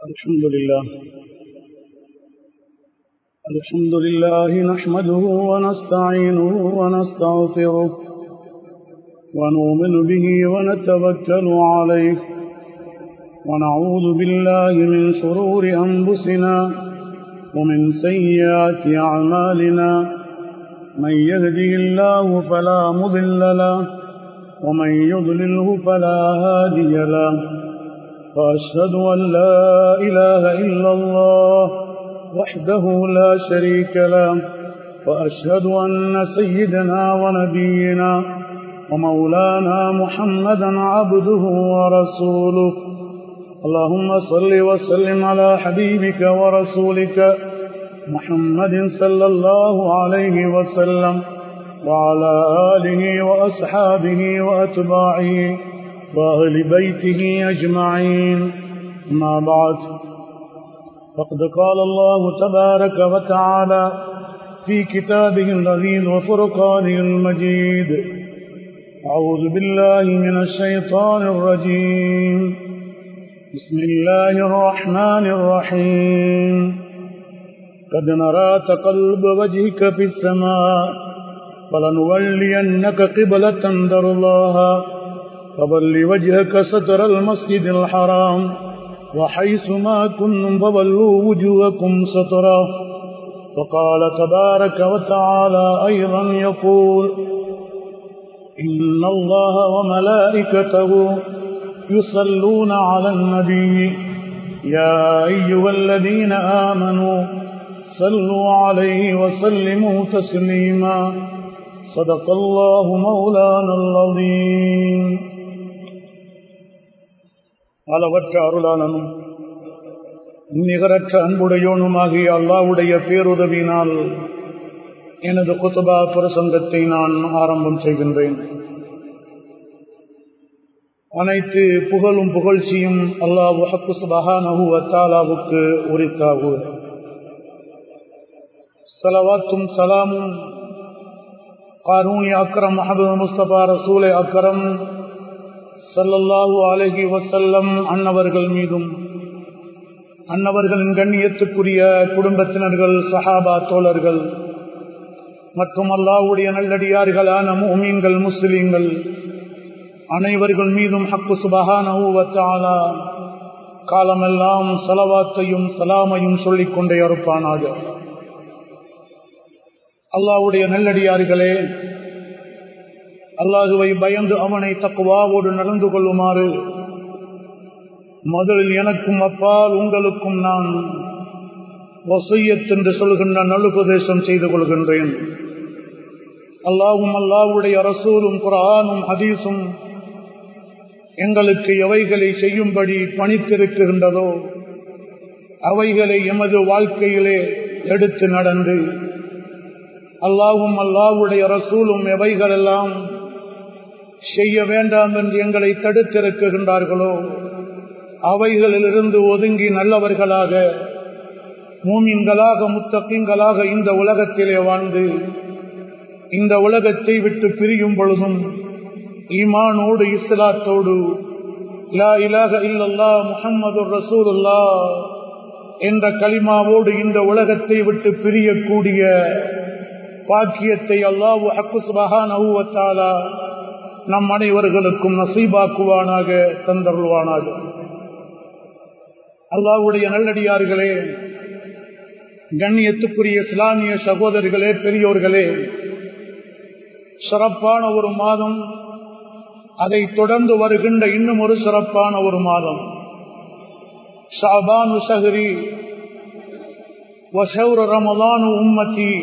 الحمد لله الحمد لله نحمده ونستعينه ونستغفره ونؤمن به ونتوكل عليه ونعوذ بالله من شرور أنفسنا ومن سيئات أعمالنا من يهده الله فلا مضل له ومن يضلله فلا هادي له وأشهد أن لا إله إلا الله وحده لا شريك له وأشهد أن سيدنا ونبينا ومولانا محمدا عبده ورسوله اللهم صل وسلم على حبيبك ورسولك محمد صلى الله عليه وسلم وعلى آله وأصحابه وأتباعه وأهل بيته أجمعين ما بعد فقد قال الله تبارك وتعالى في كتابه العزيز وفرقانه المجيد أعوذ بالله من الشيطان الرجيم بسم الله الرحمن الرحيم قد نرى تقلب وجهك في السماء فلنولينك قبلة ترضاها فبل وجهك ستر المسجد الحرام وحيث ما كنتم فولوا وجوهكم سترا وقال تبارك وتعالى أيضا يقول إن الله وملائكته يصلون على النبي يا أيها الذين آمنوا صلوا عليه وسلموا تسليما صدق الله مولانا العظيم அளவற்ற அருளாளனும் நிகரற்ற அன்புடையோனுமாகிய அல்லாவுடைய பேருதவினால் எனது குத்துபா பிரசங்கத்தை நான் ஆரம்பம் செய்கின்றேன் அனைத்து புகழும் புகழ்ச்சியும் அல்லாஹு ஹக்கு சுபஹானஹு அத்தாலாவுக்கு உரித்தாகு சலவாத்தும் சலாமும் காரூனி அக்கரம் அஹபு முஸ்தபா ரசூலை அக்கரம் சல்லல்லாஹு அலஹி வசல்லம் அன்னவர்கள் மீதும் அன்னவர்களின் கண்ணியத்துக்குரிய குடும்பத்தினர்கள் சஹாபா தோழர்கள் மற்றும் அல்லாவுடைய நல்லடியார்களான மூமீன்கள் முஸ்லீம்கள் அனைவர்கள் மீதும் ஹக்கு சுபஹானூவத்தாலா காலமெல்லாம் சலவாத்தையும் சலாமையும் சொல்லிக் கொண்டே அறுப்பானாக அல்லாவுடைய நல்லடியார்களே அல்லாஹுவை பயந்து அவனை தக்குவாவோடு நடந்து கொள்ளுமாறு முதலில் எனக்கும் அப்பால் உங்களுக்கும் நான் வசையத் என்று சொல்கின்ற நலுபதேசம் செய்து கொள்கின்றேன் அல்லாவும் அல்லாவுடைய ரசூலும் குரானும் ஹதீஸும் எங்களுக்கு எவைகளை செய்யும்படி பணித்திருக்கின்றதோ அவைகளை எமது வாழ்க்கையிலே எடுத்து நடந்து அல்லாவும் அல்லாவுடைய ரசூலும் எவைகளெல்லாம் செய்ய வேண்டாம் என்று எங்களை தடுத்திருக்கின்றார்களோ அவைகளிலிருந்து ஒதுங்கி நல்லவர்களாக மூமின்களாக முத்தக்கிங்களாக இந்த உலகத்திலே வாழ்ந்து இந்த உலகத்தை விட்டு பிரியும் பொழுதும் ஈமானோடு இஸ்லாத்தோடு லா இலாக இல்லல்லா முகம்மது ரசூலுல்லா என்ற களிமாவோடு இந்த உலகத்தை விட்டு பிரியக்கூடிய பாக்கியத்தை அல்லாஹு ஹக்கு சுபஹானவுவத்தாலா நம் அனைவர்களுக்கும் நசீபாக்குவானாக தந்தருள்வானாக அல்லாவுடைய நல்லடியார்களே கண்ணியத்துக்குரிய இஸ்லாமிய சகோதரர்களே பெரியோர்களே சிறப்பான ஒரு மாதம் அதை தொடர்ந்து வருகின்ற இன்னும் ஒரு சிறப்பான ஒரு மாதம் ஷாபானு சஹரி வசௌர ரமதானு உம்மத்தி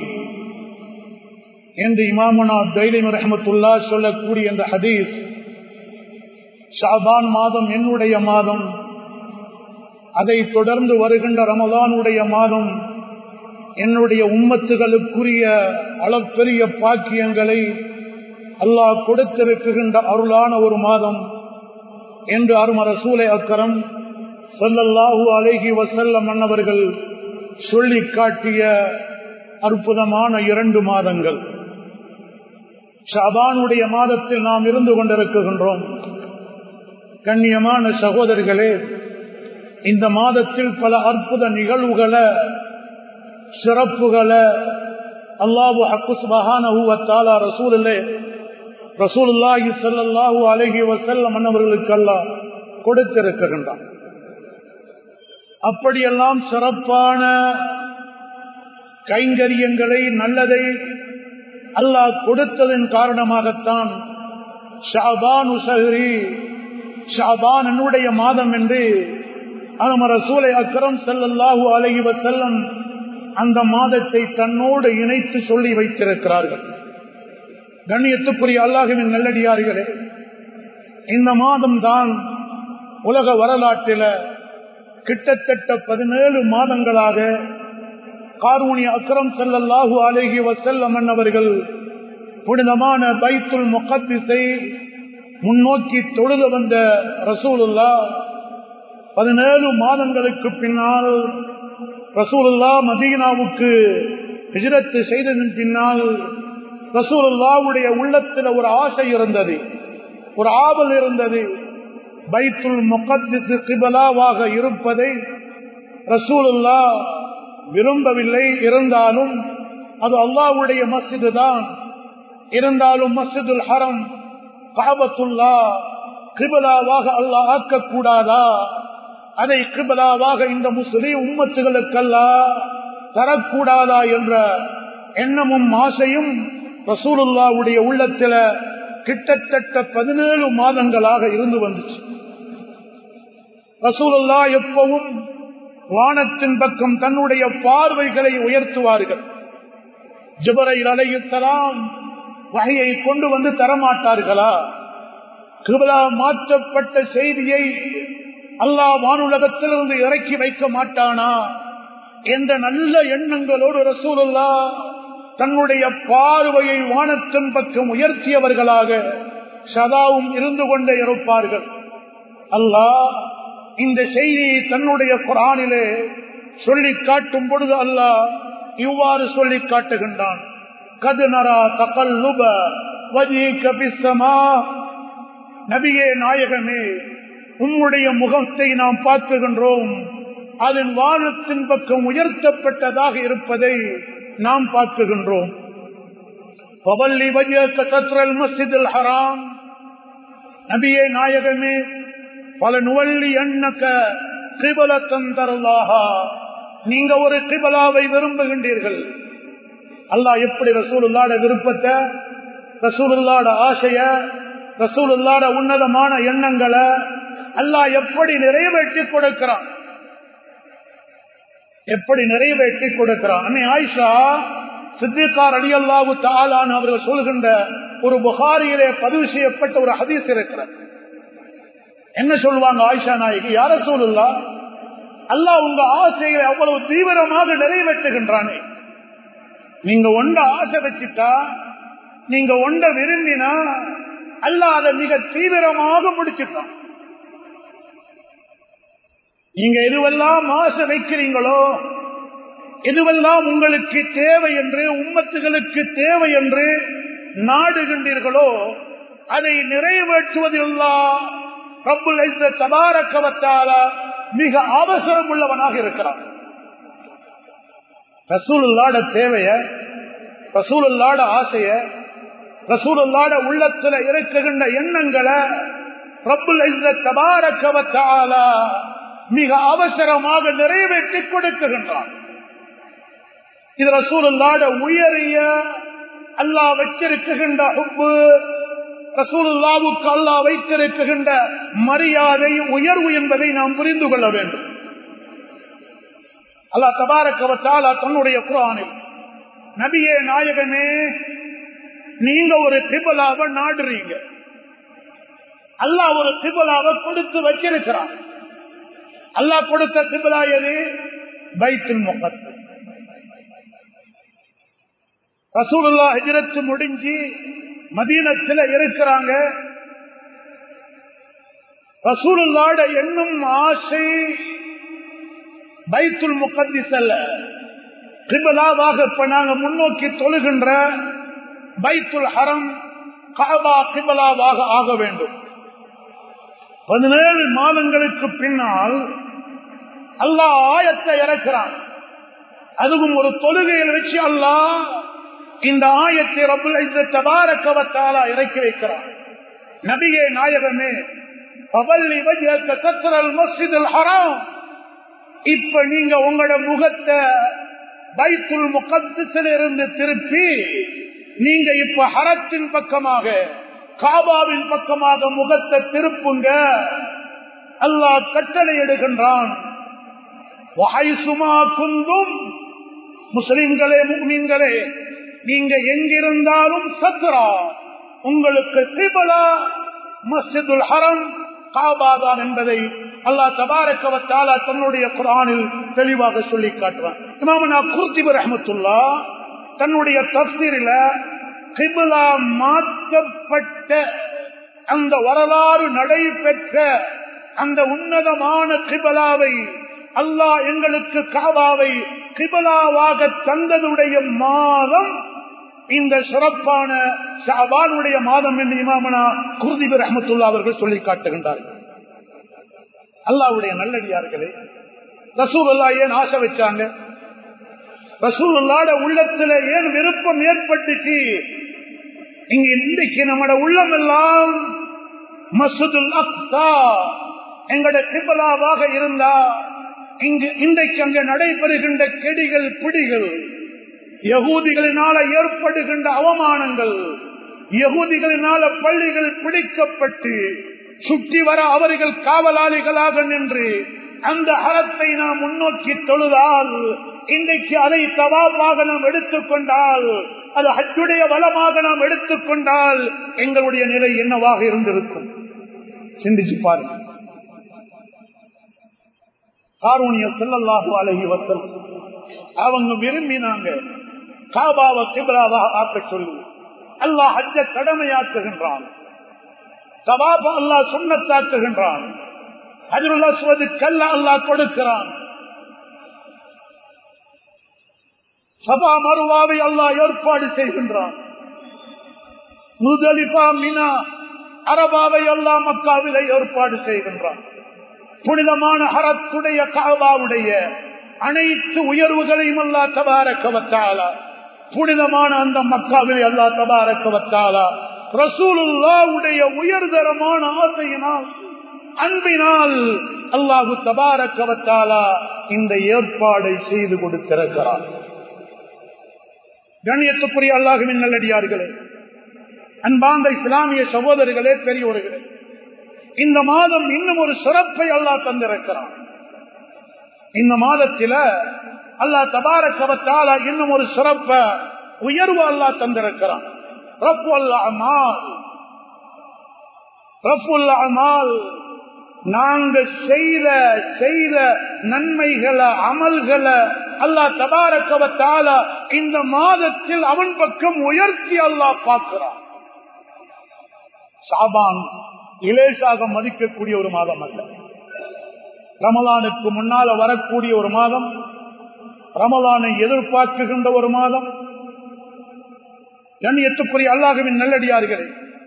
என்று இமாமுனா தைலிம் ரஹமத்துல்லா சொல்லக்கூடிய இந்த ஹதீஸ் ஷாபான் மாதம் என்னுடைய மாதம் அதை தொடர்ந்து வருகின்ற ரமதானுடைய மாதம் என்னுடைய உம்மத்துகளுக்குரிய அளப்பெரிய பாக்கியங்களை அல்லாஹ் கொடுத்திருக்குகின்ற அருளான ஒரு மாதம் என்று அருமர சூலை அக்கரம் சொல்லல்லாஹூ அழகி வசல்ல மன்னவர்கள் சொல்லி காட்டிய அற்புதமான இரண்டு மாதங்கள் ஷாபானுடைய மாதத்தில் நாம் இருந்து கொண்டிருக்கின்றோம் கண்ணியமான சகோதரர்களே இந்த மாதத்தில் பல அற்புத நிகழ்வுகளை சிறப்புகளை அல்லாஹு அக்குஸ்பஹானஹூவத்தாலா ரசூலிலே ரசூலுல்லாஹி ஸல்லல்லாஹு அலைஹி வஸல்லம் அன்னவர்களுக்கு அல்லாஹ் கொடுத்திருக்கின்றான் அப்படியெல்லாம் சிறப்பான கைங்கரியங்களை நல்லதை அல்லாஹ் கொடுத்ததன் காரணமாகத்தான் ஷாபான் உசஹரி ஷாபான் என்னுடைய மாதம் என்று அனும ரசூலை அக்கரம் செல்லல்லாஹு அலைஹி வஸல்லம் அந்த மாதத்தை தன்னோடு இணைத்து சொல்லி வைத்திருக்கிறார்கள் கண்ணியத்துக்குரிய அல்லாஹுவின் நல்லடியார்களே இந்த மாதம் தான் உலக வரலாற்றில கிட்டத்தட்ட பதினேழு மாதங்களாக காரூணி அக்ரம் செல்லல்லாஹு அலேஹி வசல்லம் அவர்கள் புனிதமான பைத்துல் முகத்திசை முன்னோக்கி தொழுது வந்த ரசூலுல்லா பதினேழு மாதங்களுக்கு பின்னால் ரசூலுல்லா மதீனாவுக்கு ஹிஜரத்து செய்ததன் பின்னால் ரசூலுல்லாவுடைய உள்ளத்தில் ஒரு ஆசை இருந்தது ஒரு ஆவல் இருந்தது பைத்துல் முகத்திசு கிபலாவாக இருப்பதை ரசூலுல்லா விரும்பவில்லை இருந்தாலும் அது அல்லாவுடைய மஸ்ஜிது தான் இருந்தாலும் மஸ்ஜிதுல் ஹரம் காபத்துல்லா கிபிலாவாக அல்லாஹ் ஆக்கக்கூடாதா அதை கிபிலாவாக இந்த முஸ்லீம் உம்மத்துகளுக்கல்லா தரக்கூடாதா என்ற எண்ணமும் ஆசையும் ரசூலுல்லாவுடைய உள்ளத்தில கிட்டத்தட்ட பதினேழு மாதங்களாக இருந்து வந்துச்சு ரசூலுல்லா எப்பவும் வானத்தின் பக்கம் தன்னுடைய பார்வைகளை உயர்த்துவார்கள் ஜிபரையில் அலையுத்தலாம் வகையை கொண்டு வந்து தரமாட்டார்களா கிபிலா மாற்றப்பட்ட செய்தியை அல்லாஹ் வானுலகத்திலிருந்து இறக்கி வைக்க மாட்டானா என்ற நல்ல எண்ணங்களோடு ரசூலுல்லா தன்னுடைய பார்வையை வானத்தின் பக்கம் உயர்த்தியவர்களாக சதாவும் இருந்து கொண்டே இருப்பார்கள் அல்லாஹ் இந்த செய்தியை தன்னுடைய குரானிலே சொல்லி காட்டும் பொழுது அல்லாஹ் இவ்வாறு சொல்லி காட்டுகின்றான் கதுநரா தகல்லுப வஜீகபிசமா நபியே நாயகமே உம்முடைய முகத்தை நாம் பார்க்குகின்றோம் அதன் வானத்தின் பக்கம் உயர்த்தப்பட்டதாக இருப்பதை நாம் பார்க்குகின்றோம் பவல்லி வஜக சத்ரல் மஸ்ஜிதில் ஹராம் நபியே நாயகமே பல நுவல்லி எண்ணக்க கிபல தந்தரலாகா நீங்க ஒரு கிபலாவை விரும்புகின்றீர்கள் அல்லாஹ் எப்படி ரசூலுல்லாட விருப்பத்தை ரசூலுல்லாட ஆசைய ரசூலுல்லாட உன்னதமான எண்ணங்களை அல்லாஹ் எப்படி நிறைவேற்றி கொடுக்கிறான் எப்படி நிறைவேற்றி கொடுக்கிறான் அன்னை ஆயிஷா சித்திகார் அலி அல்லாஹு தாலான் அவர்கள் சொல்கின்ற ஒரு புகாரியிலே பதிவு செய்யப்பட்ட ஒரு ஹதீஸ் இருக்கிறார் என்ன சொல்லுவாங்க ஆயிஷா நாயகி யார சொல்லுல்லா அல்லாஹ் உங்க ஆசைகளை அவ்வளவு தீவிரமாக நிறைவேற்றுகின்றானே நீங்க ஒண்ட ஆசை வச்சுட்டா நீங்க ஒண்ட விரும்பினா அல்லாஹ் அதை மிக தீவிரமாக முடிச்சுட்டான் நீங்க எதுவெல்லாம் ஆசை வைக்கிறீங்களோ எதுவெல்லாம் உங்களுக்கு தேவை என்று உம்மத்துகளுக்கு தேவை என்று நாடுகின்றீர்களோ அதை நிறைவேற்றுவதில்லா தபாரக்கவத்தால மிக அவசரம் உள்ளவனாக இருக்கிறான் ரசூலுல்லாட தேவைய ரசூலுல்லாட ஆசைய ரசூலுல்லாட உள்ளத்துல இருக்குகின்ற எண்ணங்களை ரப்புல் தபாரக்கவத்தால மிக அவசரமாக நிறைவேற்றி கொடுக்குகின்றான் இது ரசூலுல்லாட உயரிய அல்லாஹ் வச்சிருக்குகின்ற ஹுப்பு ரசூலுல்லாவுக்கு அல்லாஹ் வைத்திருக்குகின்ற மரியாதை உயர்வு என்பதை நாம் புரிந்து கொள்ள வேண்டும் அல்லாஹ் தபாரக்கவத்தாலா தன்னுடைய குரானில் நபியே நாயகமே நீங்க ஒரு திபலாவை நாடுறீங்க அல்லாஹ் ஒரு திபலாவை கொடுத்து வச்சிருக்கிறான் அல்லாஹ் கொடுத்த திபலா எது பைத்துல் முகத்தஸ் ரசூலுல்லா ஹிஜரத்து முடிஞ்சு மதீனத்தில் இருக்கிறாங்க ரசூலுல்லாட எண்ணும் ஆசை பைத்துல் முகத்திஸ் அல்ல கிபலாவாக இப்ப நாங்க முன்னோக்கி தொழுகின்ற பைத்துல் ஹரம் காபா கிபலாவாக ஆக வேண்டும் பதினேழு மாதங்களுக்கு பின்னால் அல்லாஹ் ஆயத்தை இறக்கிறான் அதுவும் ஒரு தொழுகையில் வச்சு அல்லாஹ் இந்த ஆயத்தை ரபுல் தபாரக்கவத்தாலா இறக்கி வைக்கிறான் நபியே நாயகமே பவல்லி வஜ்ஹக சத்ரல் மஸ்ஜிதுல் ஹராம் இப்ப நீங்க உங்களோட முகத்தை பைத்துல் முகத்தில இருந்து திருப்பி நீங்க இப்ப ஹரத்தின் பக்கமாக காபாவின் பக்கமாக முகத்தை திருப்புங்க அல்லாஹ் கட்டளை எடுகின்றான் குந்தும் முஸ்லிம்களே முக்மீன்களே நீங்க எங்கிருந்தாலும் சத்ரா உங்களுக்கு திபலா மஸ்ஜிதுல் ஹரம் காபாதான் என்பதை அல்லாஹ் தபாரக்கவத்தாலா தன்னுடைய குரானில் தெளிவாக சொல்லி காட்டுவான் இமாமனா குர்திபு ரஹமத்துல்லா தன்னுடைய தப்சீரில கிபிலா மாற்றப்பட்ட அந்த வரலாறு நடைபெற்ற அந்த உன்னதமான கிபலாவை அல்லாஹ் எங்களுக்கு காபாவை கிபலாவாக தந்ததுடைய மாதம் இந்த சிறப்பான ஷாபானுடைய மாதம் என்று இமாமனா குருதிபு ரஹமத்துல்லா அவர்கள் சொல்லி காட்டுகின்றார்கள் அல்லாவுடைய நல்லடியார்களே ரசூல் அல்லா ஏன் ஆசை வச்சாங்க ரசூலுல்லாட உள்ளத்துல ஏன் விருப்பம் ஏற்பட்டுச்சு இங்க இன்றைக்கு நம்மட உள்ளம் எல்லாம் மசூதுல் அக்தா எங்கட கிபலாவாக இருந்தா இங்கு இன்றைக்கு அங்க நடைபெறுகின்ற கெடிகள் பிடிகள் யகூதிகளினால ஏற்படுகின்ற அவமானங்கள் யகூதிகளினால பள்ளிகள் பிடிக்கப்பட்டு சுற்றி வர அவர்கள் காவலாளிகளாக நின்று அந்த அறத்தை நாம் முன்னோக்கி தொழுதால் இன்றைக்கு அதை தவாப்பாக நாம் எடுத்துக்கொண்டால் அது ஹஜ்ஜுடைய வளமாக நாம் எடுத்துக்கொண்டால் எங்களுடைய நிலை என்னவாக இருந்திருக்கும் சிந்திச்சு பாருங்க காரூணிய செல்லல்லாஹு அழகி வசல் அவங்க விரும்பினாங்க காபாவை கிபிலாவாக ஆக்க சொல்லி அல்லாஹ் ஹஜ்ஜ கடமையாக்குகின்றான் சவாப அல்லாஹ் சுண்ணத்தாக்குகின்றான் ஹஜருல்லா சுவது கல்ல அல்லாஹ் கொடுக்கிறான் சபா மருவாவை அல்லாஹ் ஏற்பாடு செய்கின்றான் முதலிபா மினா அரபாவை அல்லாஹ் மக்காவிலே ஏற்பாடு செய்கின்றான் புனிதமான ஹரத்துடைய காவாவுடைய அனைத்து உயர்வுகளையும் அல்லா தபாரக்கவத்தாலா புனிதமான அந்த மக்காவிலே அல்லா தபாரக்கவத்தாலா ரசூலுல்லாவுடைய உயர்தரமான ஆசையினால் அன்பினால் அல்லாஹு தபாரக்கவத்தாலா இந்த ஏற்பாடை செய்து கொடுத்திருக்கிறார் கணியத்துக்குரிய அல்லாஹுவின் நல்லடியார்களே அன்பாந்த இஸ்லாமிய சகோதரர்களே பெரியோர்களே இந்த மாதம் இன்னும் ஒரு சிறப்பை அல்லாஹ் தந்திருக்கிறான் இந்த மாதத்தில அல்லா தபாரக்கவத்தால இன்னும் ஒரு சிறப்ப உயர்வு அல்லா தந்திருக்கிறான் ரப்பு அல்லாமல் ரப்புல் அமால் நாங்க செய்த செய்த நன்மைகளை அமல்களை அல்லா தபாரக்கவத்தால இந்த மாதத்தில் அவன் பக்கம் உயர்த்தி அல்லாஹ் பார்க்கிறான் சாபான் இலேசாக மதிக்கக்கூடிய ஒரு மாதம் அல்ல ரமலானுக்கு முன்னால வரக்கூடிய ஒரு மாதம் ரமலானை எதிர்பார்க்குகின்ற ஒரு மாதம் கண்ணியத்துக்குரிய அல்லாஹுவின் நல்லடியார்களே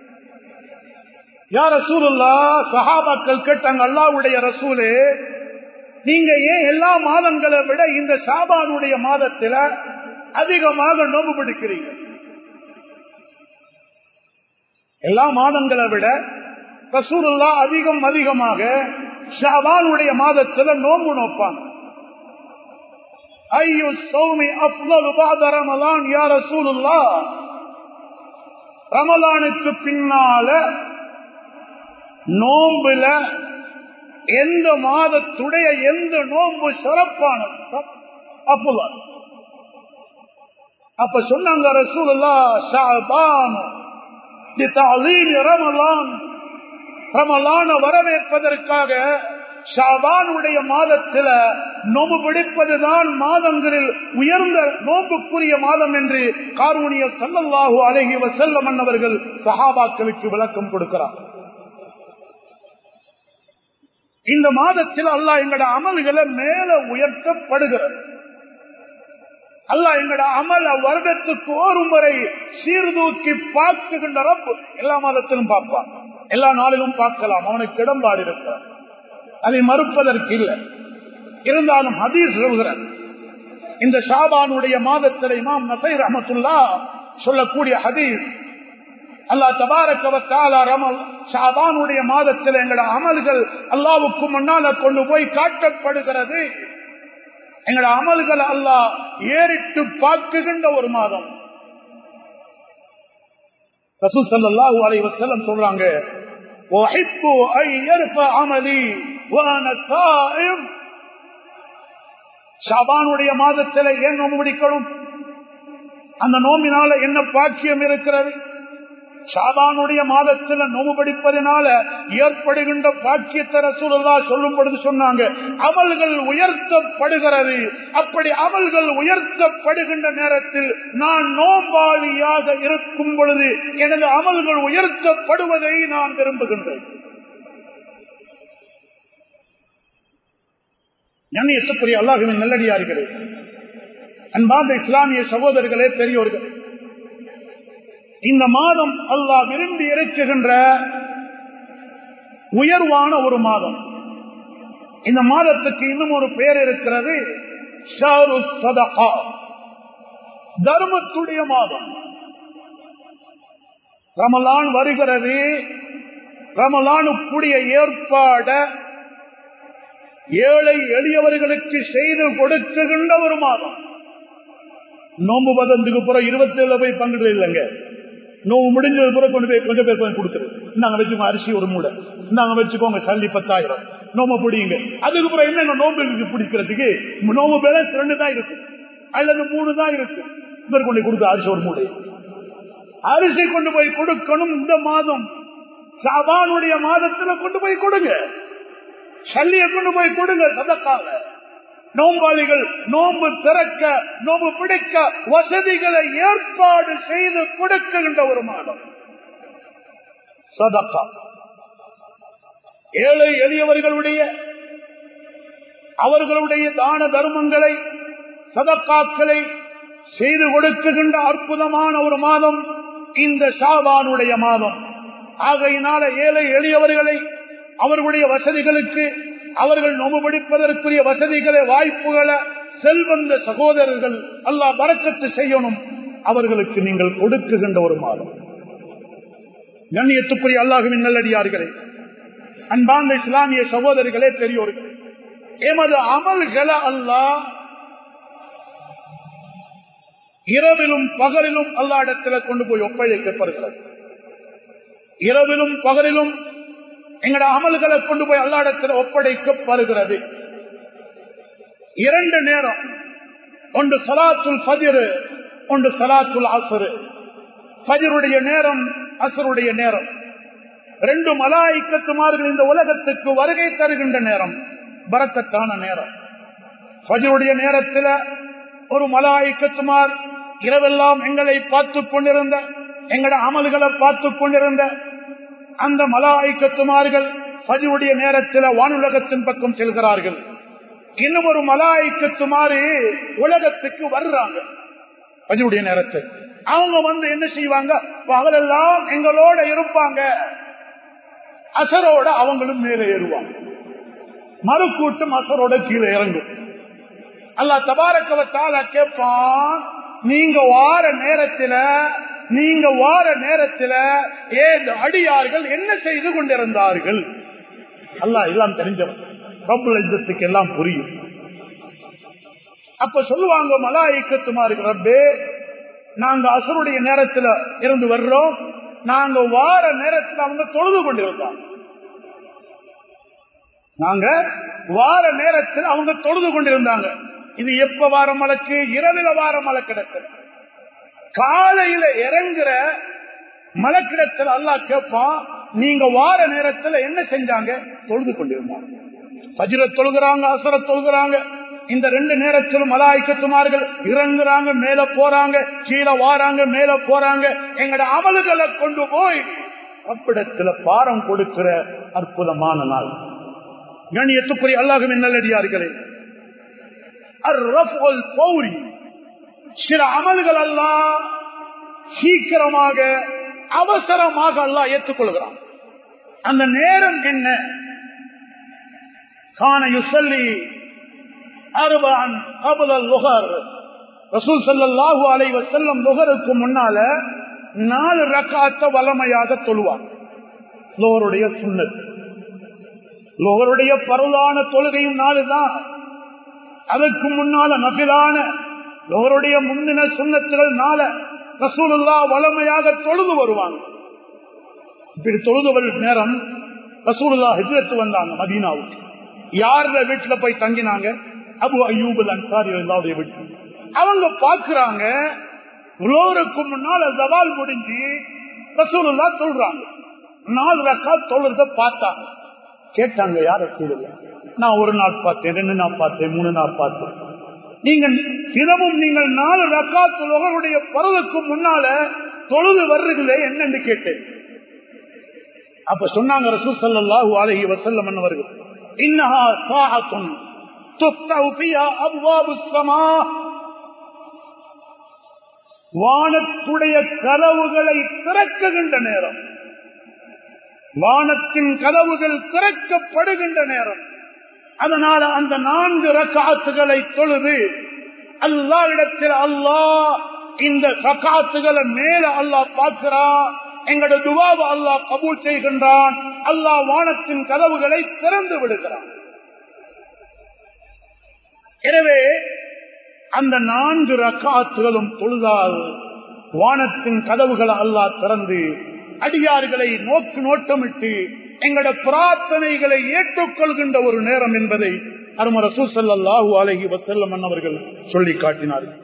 யார் ரசூலுல்லா சஹாபாக்கள் கேட்டாங்க அல்லாவுடைய ரசூலே நீங்க ஏன் எல்லா மாதங்களை விட இந்த சாபானுடைய மாதத்துல அதிகமாக நோம்பு பிடிக்கிறீங்க எல்லா மாதங்களை விட ரசூலுல்லா அதிகம் அதிகமாக ஷாபானுடைய மாதத்துல நோம்பு நோப்பாங்க ஐயோ சௌமி அப்தல் பாத ரமலான் யா ரசூலுல்லா ரமலானுக்கு பின்னால நோம்புல எந்த மாதத்துடைய எந்த நோம்பு சிறப்பானது அப்பதான் அப்ப சொன்னாங்க ரசூலுல்லா ஷாபான் ரமலான் ரமலான வரவேற்பதற்காக ஷாபானுடைய மாதத்தில் நோம்பு பிடிப்பதுதான் மாதங்களில் உயர்ந்த நோம்புக்குரிய மாதம் என்று காரூணிய சல்லல்லாஹு அழகி வசல்லம் அவர்கள் சஹாபாக்களுக்கு விளக்கம் கொடுக்கிறார் இந்த மாதத்தில் அல்லாஹ் எங்கட அமல்களை மேல உயர்த்தப்படுகிறது அல்லாஹ் எங்கட அமல வருடத்துக்கு ஒரு முறை சீர்தூக்கி பார்க்குகின்ற ரப்பு எல்லா மாதத்திலும் பார்ப்பான் எல்லா நாளிலும் பார்க்கலாம் அவனுக்கு இடம்பாடு இருக்கிறார் அதை மறுப்பதற்கு இல்லை இருந்தாலும் ஹதீஸ் சொல்கிறது இந்த ஷாபானுடைய மாதத்தில் இமாம் நசை ரஹமத்துல்லா சொல்லக்கூடிய ஹதீஸ் அல்லா தபாரக்கவத்தால ரமல் ஷாபானுடைய மாதத்தில் எங்களோட அமல்கள் அல்லாவுக்கு முன்னால கொண்டு போய் காட்டப்படுகிறது எங்களோட அமல்கள் அல்லாஹ் ஏறிட்டு பார்க்குகின்ற ஒரு மாதம் ரசூல் ஸல்லல்லாஹு அலைஹி வஸல்லம் சொல்றாங்க وَأَحِبُّ أَن يَرْفَعَ عَمَلِي وَأَنَا صَائِمٌ ஷாபானுடைய மாதத்தில் ஏன் நோம்பு பிடிக்கணும் அந்த நோம்பினால என்ன பாக்கியம் இருக்கிறது ஷாபானுடைய மாதத்தில் நோம்பு படிப்பதனால ஏற்படுகின்ற பாக்கியத்தை ரசூலல்லா சொல்லும் பொழுது சொன்னாங்க அமல்கள் உயர்த்தப்படுகிறது அப்படி அமல்கள் உயர்த்தப்படுகின்ற நேரத்தில் நான் நோம்பாளியாக இருக்கும் பொழுது எனது அமல்கள் உயர்த்தப்படுவதை நான் விரும்புகின்றேன் ஞானியத்துக்குரிய அல்லாஹுவின் நல்லடியார்களே அன்பார்ந்த இஸ்லாமிய சகோதரர்களே பெரியோர்களே இந்த மாதம் அல்லாஹ் விரும்பி இறக்குகின்ற உயர்வான ஒரு மாதம் இந்த மாதத்துக்கு இன்னும் ஒரு பெயர் இருக்கிறது ஷாரு சதகா தர்மத்துடைய மாதம் ரமலான் வருகிறது ரமலானுக்குரிய ஏற்பாட ஏழை எளியவர்களுக்கு செய்து கொடுக்குகின்ற ஒரு மாதம் நோம்பு பதந்துக்கு பிறகு இருபத்தி ஏழு போய் பங்குறது இல்லைங்க நோவு முடிஞ்சது பிறகு கொண்டு போய் கொஞ்சம் பேர் கொஞ்சம் கொடுத்துரு நாங்க வச்சுக்கோங்க அரிசி ஒரு மூடை நாங்க வச்சுக்கோங்க சல்லி பத்தாயிரம் நோம்பு பிடிங்க அதுக்கு பிறகு என்னங்க நோம்பு பிடிக்கிறதுக்கு நோம்பு பேலன்ஸ் ரெண்டு தான் இருக்கு அல்லது மூணு தான் இருக்கு இவர் கொண்டு கொடுக்க அரிசி ஒரு மூடை அரிசி கொண்டு போய் கொடுக்கணும் இந்த மாதம் சாபானுடைய மாதத்துல கொண்டு போய் கொடுங்க சல்லியை கொண்டு போய் கொடுங்க சதக்காக நோம்பாளிகள் நோம்பு திறக்க நோம்பு பிடிக்க வசதிகளை ஏற்பாடு செய்து கொடுக்கின்ற ஒரு மாதம் சதக்கா ஏழை எளியவர்களுடைய அவர்களுடைய தான தர்மங்களை சதக்காக்களை செய்து கொடுக்குகின்ற அற்புதமான ஒரு மாதம் இந்த ஷாபானுடைய மாதம் ஆகையினால ஏழை எளியவர்களை அவர்களுடைய வசதிகளுக்கு அவர்கள் நோம்பு பிடிப்பதற்குரிய வசதிகளை வாய்ப்புகளை செல்வந்த சகோதரர்கள் அல்லாஹ் வரக்கத்து செய்யணும் அவர்களுக்கு நீங்கள் கொடுக்குகின்ற ஒரு மாதம் கண்ணியத்துக்குரிய அல்லாஹுவின் நல்லடியார்களே அன்பார்ந்த இஸ்லாமிய சகோதரிகளே பெரியோர்கள் எமது அமல்களை அல்லாஹ் இரவிலும் பகலிலும் அல்லா இடத்துல கொண்டு போய் ஒப்படைக்கப்படுகிறது இரவிலும் பகலிலும் எங்கட அமல்களை கொண்டு போய் அல்லா இடத்துல ஒப்படைக்கப்படுகிறது இரண்டு நேரம் ஒன்று சலாத்துல் ஃபஜிரு ஒன்று சலாத்துல் அசரு ஃபஜருடைய நேரம் அசருடைய நேரம் ரெண்டு மலாய்க்கத்துமார்கள் இந்த உலகத்துக்கு வருகை தருகின்ற நேரம் பரக்கத்தான நேரம் ஃபஜருடைய நேரத்தில் ஒரு மலாய்க்கத்துமார் இரவெல்லாம் எங்களை பார்த்து கொண்டிருந்த எங்கட அமல்களை பார்த்து கொண்டிருந்த அந்த மலாய்க்கத்துமார்கள் பதிவுடைய நேரத்தில் வானுலகத்தின் பக்கம் செல்கிறார்கள் இன்னும் ஒரு மலாய்க்கத்துமாறு உலகத்துக்கு வர்றாங்க பதிவுடைய நேரத்தில் அவங்க வந்து என்ன செய்வாங்க பகலெல்லாம் எங்களோட இருப்பாங்க அசரோட அவங்களும் மேலே ஏறுவாங்க மறுக்கூட்டம் அசரோட கீழே இறங்கும் அல்லா தபாரக்கவத்தால கேட்பான் நீங்க வார நேரத்தில் நீங்க வார நேரத்தில் ஏன் அடியார்கள் என்ன செய்து கொண்டிருந்தார்கள் அல்லா எல்லாம் தெரிஞ்சவன் ரப்புக்கு எல்லாம் புரியும் அப்ப சொல்லுவாங்க மலாய்க்கத்துமாருக்கு ரப்பே நாங்க அசருடைய நேரத்தில் இருந்து வர்றோம் நாங்க வார நேரத்தில் அவங்க தொழுது கொண்டிருந்தாங்க நாங்க வார நேரத்தில் அவங்க தொழுது கொண்டிருந்தாங்க இது எப்ப வார மலக்கு இரவில வார மலக்கிடத்தில் காலையில இறங்குற மலக்கிடத்தில் அல்லா கேட்பான் நீங்க வார நேரத்தில் என்ன செஞ்சாங்க தொழுது கொண்டிருந்தாங்க பஜிர தொழுகிறாங்க அசர தொழுகிறாங்க இந்த ரெண்டு நேரத்திலும் மலாய்க்கத்துமார்கள் இறங்குறாங்க மேல போறாங்க கீழே வாராங்க மேல போறாங்க எங்கட அமல்களை கொண்டு போய் அப்பிடத்துல பாரம் கொடுக்கிற அற்புதமான நாள் கணியத்துக்குரிய அல்லாஹுவின் நல்லடியார்களே பௌரி சில அமல்கள் எல்லாம் சீக்கிரமாக அவசரமாக அல்லா ஏற்றுக்கொள்கிறான் அந்த நேரம் என்ன காண யுசல்லி அறுபான் கபுதல் லுகர் ரசூல் சல்லாஹூ அலைவ செல்லம் லுகருக்கு முன்னால நாலு ரக்காத்த வளமையாக தொழுவாங்க லோகருடைய சுண்ணத் லோகருடைய பரவான தொழுகையும் நாலு தான் அதற்கு முன்னால நபிலான லோகருடைய முன்னின சுண்ணத்துகள் நாள ரசூலுல்லா வளமையாக தொழுது வருவாங்க இப்படி தொழுது நேரம் ரசூலுல்லா ஹிஜ்ரத்து வந்தாங்க மதீனாவுக்கு யார வீட்டுல போய் தங்கினாங்க அபு அய்யூபுல் அன்சாரி எல்லாருடைய வீட்டு அவங்க பாக்குறாங்க உலோருக்கு முன்னால் சவால் முடிஞ்சு ரசூலுல்லா சொல்றாங்க நாலு ரக்கா தொழுறத பார்த்தாங்க கேட்டாங்க யார சூழல நான் ஒரு நாள் பார்த்தேன் ரெண்டு நாள் பார்த்தேன் மூணு நாள் பார்த்தேன் நீங்க தினமும் நீங்கள் நாலு ரக்கா தொழுகருடைய பருவக்கு முன்னால தொழுது வர்றீங்களே என்னன்னு கேட்டேன் அப்ப சொன்னாங்க ரசூல் சல்லாஹூ அலஹி வசல்லம் அவர்கள் இன்னஹா சாஹத்துன் துஃப்தஹு ஃபிஹா அப்வாபு ஸமா வானத்துடைய கதவுகளை திறக்குகின்ற நேரம் வானத்தின் கதவுகள் திறக்கப்படுகின்ற நேரம் அதனால அந்த நான்கு ரக்காத்துகளை தொழுது அல்லா இடத்தில் அல்லாஹ் இந்த ரக்காத்துகளை மேல அல்லாஹ் பார்க்கிறான் எங்களோட துவாவை அல்லாஹ் கபூல் செய்கின்றான் அல்லாஹ் வானத்தின் கதவுகளை திறந்து விடுகிறான் எனவே அந்த நான்கு ரக்காத்துகளும் தொழுதால் வானத்தின் கதவுகளை அல்லாஹ் திறந்து அடியார்களை நோக்கு நோட்டமிட்டு எங்களோட பிரார்த்தனைகளை ஏற்றுக்கொள்கின்ற ஒரு நேரம் என்பதை அரும ரசூ சல்லாஹூ அலஹி வசல்லம் அவர்கள் சொல்லி காட்டினார்கள்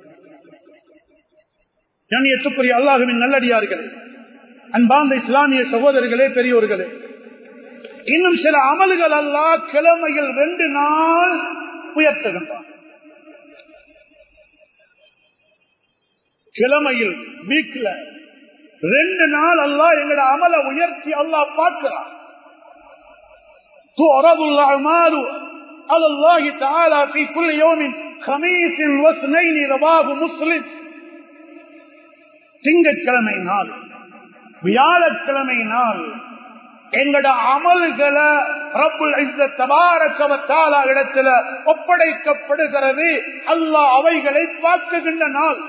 கண்ணியத்துக்குரிய அல்லாஹுவின் நல்லடியார்கள் அன்பார்ந்த இஸ்லாமிய சகோதரர்களே பெரியோர்களே இன்னும் சில அமல்கள் அல்லா கிழமையில் ரெண்டு நாள் உயர்த்துகின்றான் கிழமையில் வீக்ல ரெண்டு நாள் அல்லா எங்களோட அமல உயர்த்தி அல்லா பார்க்கிறான் تعرض الأعمال على الله تعالى في كل يوم خميس واثنين رواه مسلم திங்கட்கிழமை நாள் வியாழக்கிழமை நாள் எங்கட அமல்களை ரப்புல் தபாரக்கவத்தால இடத்துல ஒப்படைக்கப்படுகிறது அல்லாஹ் அவைகளை பார்க்குகின்ற நாள்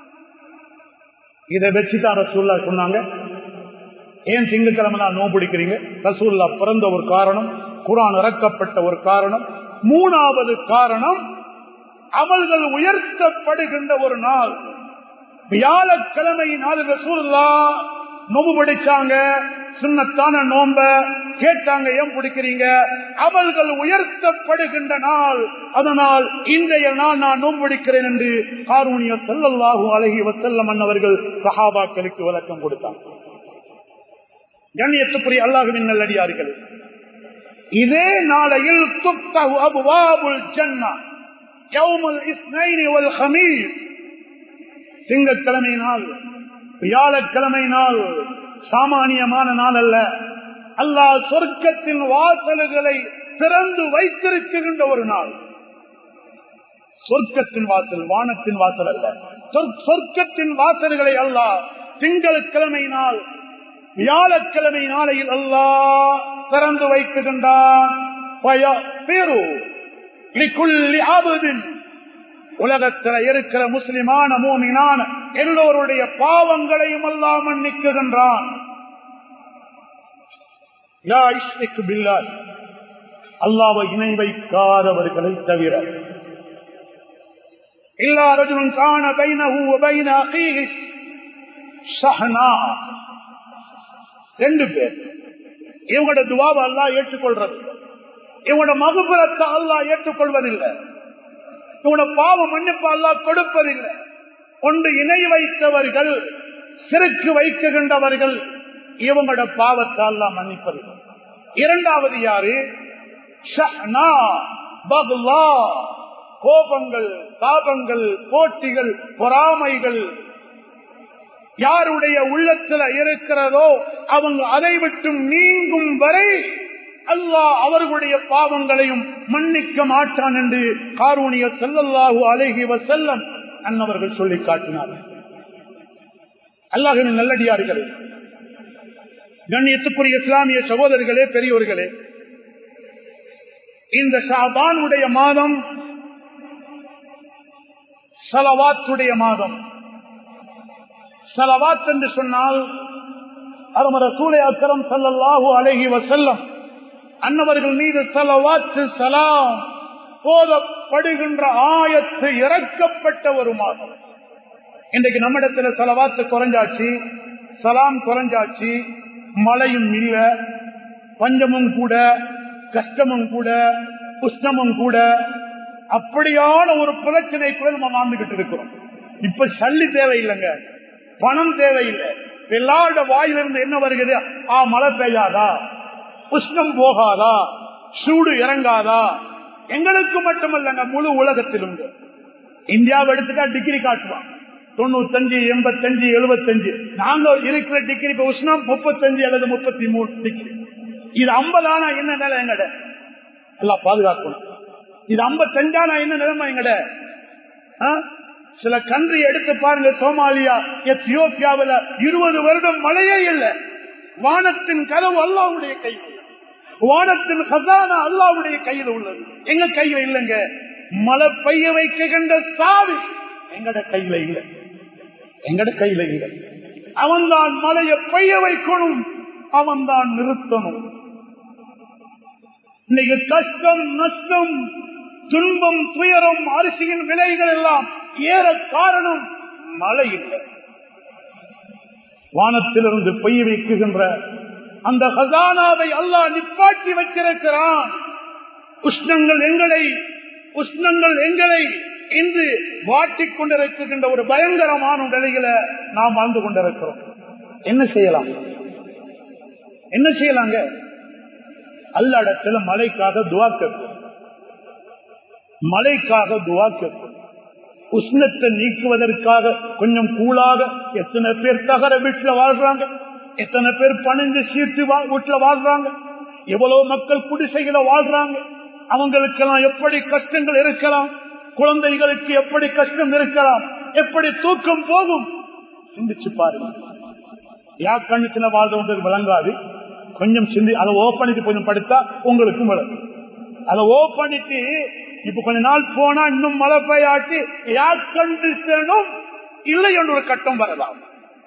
இதை வச்சுதான் ரசூல்லா சொன்னாங்க ஏன் திங்கக்கிழமை நாள் நோம்பு பிடிக்கிறீங்க ரசூல்லா பிறந்த ஒரு காரணம் குரான் இறக்கப்பட்ட ஒரு காரணம் மூணாவது காரணம் அமல்கள் உயர்த்தப்படுகின்ற ஒரு நாள் வியாழக்கிழமை நாள் ரசூல்லா நோம்பு பிடிச்சாங்க சுண்ணத்தான நோம்ப கேட்டாங்க ஏன் பிடிக்கிறீங்க அமல்கள் உயர்த்தப்படுகின்ற நாள் அதனால் இன்றைய நாள் நான் நோம்பு பிடிக்கிறேன் என்று காரூணிய செல்லல்லாஹு அழகி வசல்லம் அவர்கள் சஹாபாக்களுக்கு விளக்கம் கொடுத்தாங்க கண்ணியத்துக்குரிய அல்லாஹுவின் நல்லடியார்கள் இதே நாளையில் துப்தஹு அபுவாபுல் ஜன்னா யௌமுல் இஸ்னைனி வல் ஹமீஸ் திங்கட்கிழமை நாள் வியாழக்கிழமை நாள் சாமானியமான நாள் அல்ல அல்லாஹ் சொர்க்கத்தின் வாசல்களை திறந்து வைத்திருக்கின்ற ஒரு நாள் சொர்க்கத்தின் வாசல் வானத்தின் வாசல் அல்ல சொர்க்கத்தின் வாசல்களை அல்லாஹ் திங்கட்கிழமை நாள் வியாழக்கிழமை நாளையில் அல்லாஹ் திறந்து வைக்குகின்றான் உலகத்தில் இருக்கிற முஸ்லிமான மூமினான எல்லோருடைய பாவங்களையும் எல்லாம் மன்னிக்குகின்றான் அல்லாவை இணை வைக்காதவர்களை தவிர எல்லாரும் காண பைனஹு பைன சஹனா ரெண்டு பேர் இவங்களோட துவாவை அல்லா ஏற்றுக்கொள்றது இவங்களோட மகுபுரத்தை அல்லா ஏற்றுக்கொள்வதில்லை இவனோட பாவம் மன்னிப்பு அல்லா கொடுப்பதில்லை ஒன்று இணை வைத்தவர்கள் சிறுக்கு வைக்குகின்றவர்கள் இவங்களோட பாவத்தை அல்லா மன்னிப்பதில்லை இரண்டாவது யாரு கோபங்கள் தாபங்கள் போட்டிகள் பொறாமைகள் யாருடைய உள்ளத்துல இருக்கிறதோ அவங்க அதை விட்டு நீங்கும் வரை அல்லாஹ் அவர்களுடைய பாவங்களையும் மன்னிக்க மாட்டான் என்று காரூணிய செல்லல்லாஹு அழகி செல்லம் அன்னவர்கள் சொல்லி காட்டினார்கள் அல்லாஹின் நல்லடியார்களே கண்ணியத்துக்குரிய இஸ்லாமிய சகோதரர்களே பெரியோர்களே இந்த ஷாபானுடைய மாதம் சலவாத்துடைய மாதம் சலவாத் என்று சொன்னால் அருமர சூழை அக்கரம் சல்லல்லாஹு அழகி வசல்லம் அன்னவர்கள் மீது சலவாத்து சலாம் போதப்படுகின்ற ஆயத்து இறக்கப்பட்ட ஒரு மாதம் இன்றைக்கு நம்மிடத்துல செலவாத்து குறைஞ்சாச்சு சலாம் குறைஞ்சாச்சு மழையும் இல்ல பஞ்சமும் கூட கஷ்டமும் கூட உஷ்ணமும் கூட அப்படியான ஒரு பிரச்சனைக்குள்ள நம்ம வாழ்ந்துகிட்டு இருக்கிறோம் இப்ப சல்லி தேவையில்லைங்க பணம் தேவையில்லை எல்லாரோட வாயிலிருந்து என்ன வருகிறது ஆ மழை பெய்யாதா உஷ்ணம் போகாதா சூடு இறங்காதா எங்களுக்கு மட்டுமல்லங்க முழு உலகத்திலும் இந்தியாவை எடுத்துட்டா டிகிரி காட்டுவான் தொண்ணூத்தஞ்சு எண்பத்தஞ்சு எழுபத்தஞ்சு நாங்க இருக்கிற டிகிரி இப்ப உஷ்ணம் முப்பத்தஞ்சு அல்லது முப்பத்தி மூணு டிகிரி இது ஐம்பதானா என்ன நிலை எங்கட எல்லாம் பாதுகாக்கணும் இது ஐம்பத்தஞ்சானா என்ன நிலைமை எங்கட சில கன்றி எடுத்து பாருங்க சோமாலியா எத்தியோப்பியாவில் இருபது வருடம் மழையே இல்லை வானத்தின் கதவு அல்லாவுடைய கையில் வானத்தின் ஹசானா அல்லாவுடைய கையில் உள்ளது எங்க கையில இல்லைங்க மழை பெய்ய வைக்கின்ற சாவி எங்கட கையில இல்லை எங்கட கையில இல்லை அவன்தான் மழையை பெய்ய வைக்கணும் அவன்தான் நிறுத்தணும் இன்னைக்கு கஷ்டம் நஷ்டம் துன்பம் துயரம் அரிசியின் விலைகள் எல்லாம் ஏற காரணம் மழை இல்லை வானத்திலிருந்து பெய்ய வைக்குகின்ற அந்த ஹசானாவை அல்லாஹ் நிப்பாட்டி வச்சிருக்கிறான் உஷ்ணங்கள் எங்களை உஷ்ணங்கள் எங்களை இன்று வாட்டிக் கொண்டிருக்கின்ற ஒரு பயங்கரமான நிலையில நாம் வாழ்ந்து கொண்டிருக்கிறோம் என்ன செய்யலாம் என்ன செய்யலாங்க அல்ல இடத்துல மழைக்காக துவா கேட்கும் மழைக்காக துவா கேட்கும் உஷ்ணத்தை நீக்குவதற்காக கொஞ்சம் கூலாக எத்தனை பேர் தகர வீட்டுல வாழ்றாங்க எத்தனை பேர் பணிஞ்சு சீட்டு வீட்டுல வாழ்றாங்க எவ்வளவு மக்கள் குடிசைகளை வாழ்றாங்க அவங்களுக்கெல்லாம் எப்படி கஷ்டங்கள் இருக்கலாம் குழந்தைகளுக்கு எப்படி கஷ்டம் இருக்கலாம் எப்படி தூக்கம் போகும் சிந்திச்சு பாருங்க யார் கண்டிஷன வாழ்றவங்களுக்கு விளங்காது கொஞ்சம் சிந்தி அதை ஓப் பண்ணிட்டு கொஞ்சம் படுத்தா உங்களுக்கும் விளங்கும் அதை ஓப் பண்ணிட்டு இப்ப கொஞ்ச நாள் போனா இன்னும் மழை பெய்யாட்டி ஏர் கண்டிஷனும் இல்லை என்ற ஒரு கட்டம் வரலாம்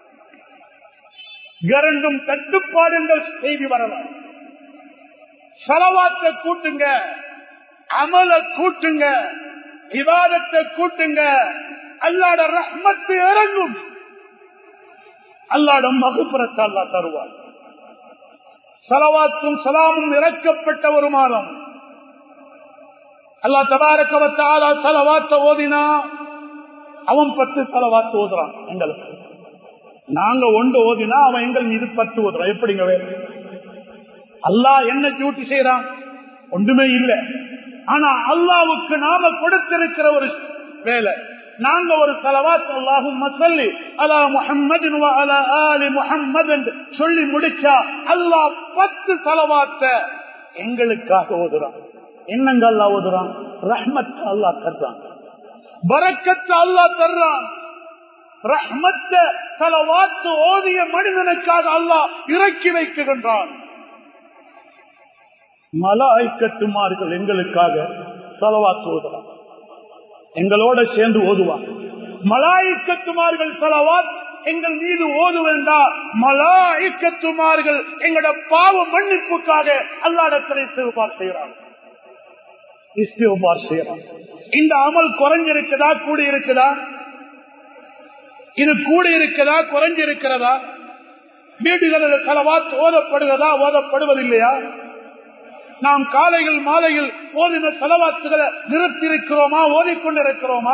கரண்டும் தட்டுப்பாடுங்கள் செய்தி வரலாம் செலவாத்தை கூட்டுங்க அமல கூட்டுங்க விவாதத்தை கூட்டுங்க அல்லாட ரஹ்மத்து இறங்கும் அல்லாட மகுப்புறத்தை அல்லா தருவார் சலவாத்தும் சலாமும் இறக்கப்பட்ட ஒரு மாதம் அல்லா தபாரக்கவத்தால சலவாத்த ஓதினா அவன் பத்து சலவாத்து ஓதுறான் எங்களுக்கு நாங்க ஒன்று ஓதினா அவன் எங்கள் மீது பத்து ஓதுறான் எப்படிங்க வேறு அல்லாஹ் என்ன டியூட்டி செய்யறான் ஒன்றுமே இல்லை ஆனா அல்லாவுக்கு நாம கொடுத்திருக்கிற ஒரு வேலை நாங்க ஒரு செலவாத் அல்லாஹும் மசல்லி அலா முஹம்மது அலா ஆலி முஹம்மது என்று சொல்லி முடிச்சா அல்லாஹ் பத்து செலவாத்த எங்களுக்காக ஓதுறான் என்னங்க அல்லா ஓதுறான் ரஹ்மத் அல்லா தர்றான் பரக்கத்து அல்லா தர்றான் ரஹ்மத்த செலவாத்து ஓதிய மனிதனுக்காக அல்லாஹ் இறக்கி வைக்குகின்றான் மலாய்க்கட்டுமார்கள் எங்களுக்காக செலவாத்து ஓதுறான் எங்களோட சேர்ந்து ஓதுவான் மலாய்க்கத்துமார்கள் செலவாத் எங்கள் மீது ஓதுவென்றா மலாய்க்கத்துமார்கள் எங்களோட பாவ மன்னிப்புக்காக அல்லாடத்திலே சிறுபார் செய்கிறார்கள் இஸ்திபார் செய்யறான் இந்த அமல் குறைஞ்சிருக்குதா கூடி இருக்குதா இது கூடி இருக்குதா குறைஞ்சிருக்கிறதா வீடுகளில் செலவாத் ஓதப்படுகிறதா ஓதப்படுவதில்லையா நாம் காலையில் மாலையில் ஓதின செலவாத்துகளை நிறுத்தியிருக்கிறோமா ஓதிக்கொண்டிருக்கிறோமா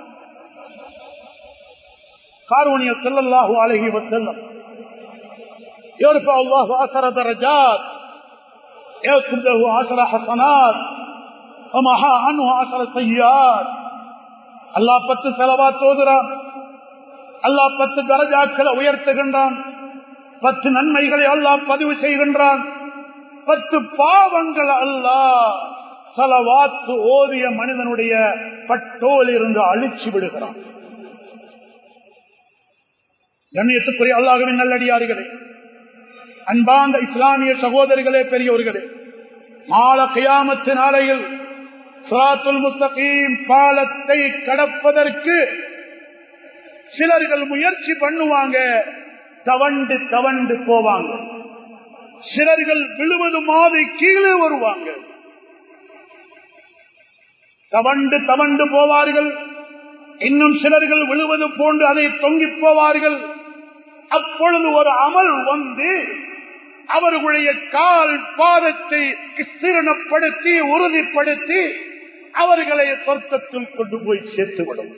காரூணிய செல்லல்லாஹு அழகி செல்லம் يرفع الله عشر درجات يكتب له عشر حسنات ومحى عنه عشر سيئات அல்லாஹ் பத்து செலவா தோதுறான் அல்லாஹ் பத்து தரஜாக்களை உயர்த்துகின்றான் பத்து நன்மைகளை அல்லாஹ் பதிவு செய்கின்றான் பத்து பாவங்கள் அல்லாஹ் சலவாத்து ஓதிய மனிதனுடைய பட்டோல் இருந்து அழிச்சு விடுகிறான் கண்ணியத்துக்குரிய அல்லாஹுவின் நல்லடியார்களே அன்பாந்த இஸ்லாமிய சகோதரிகளே பெரியவர்களே மால கையாமத்து நாளையில் சிராத்துல் முஸ்தகீம் பாலத்தை கடப்பதற்கு சிலர்கள் முயற்சி பண்ணுவாங்க தவண்டு தவண்டு போவாங்க சிலர்கள் விழுவது மாதிரி கீழே வருவாங்க தவண்டு தவண்டு போவார்கள் இன்னும் சிலர்கள் விழுவது போன்று அதை தொங்கி போவார்கள் அப்பொழுது ஒரு அமல் வந்து அவர்களுடைய கால் பாதத்தை ஸ்திரணப்படுத்தி உறுதிப்படுத்தி அவர்களை சொர்க்கத்தில் கொண்டு போய் சேர்த்துவிடும்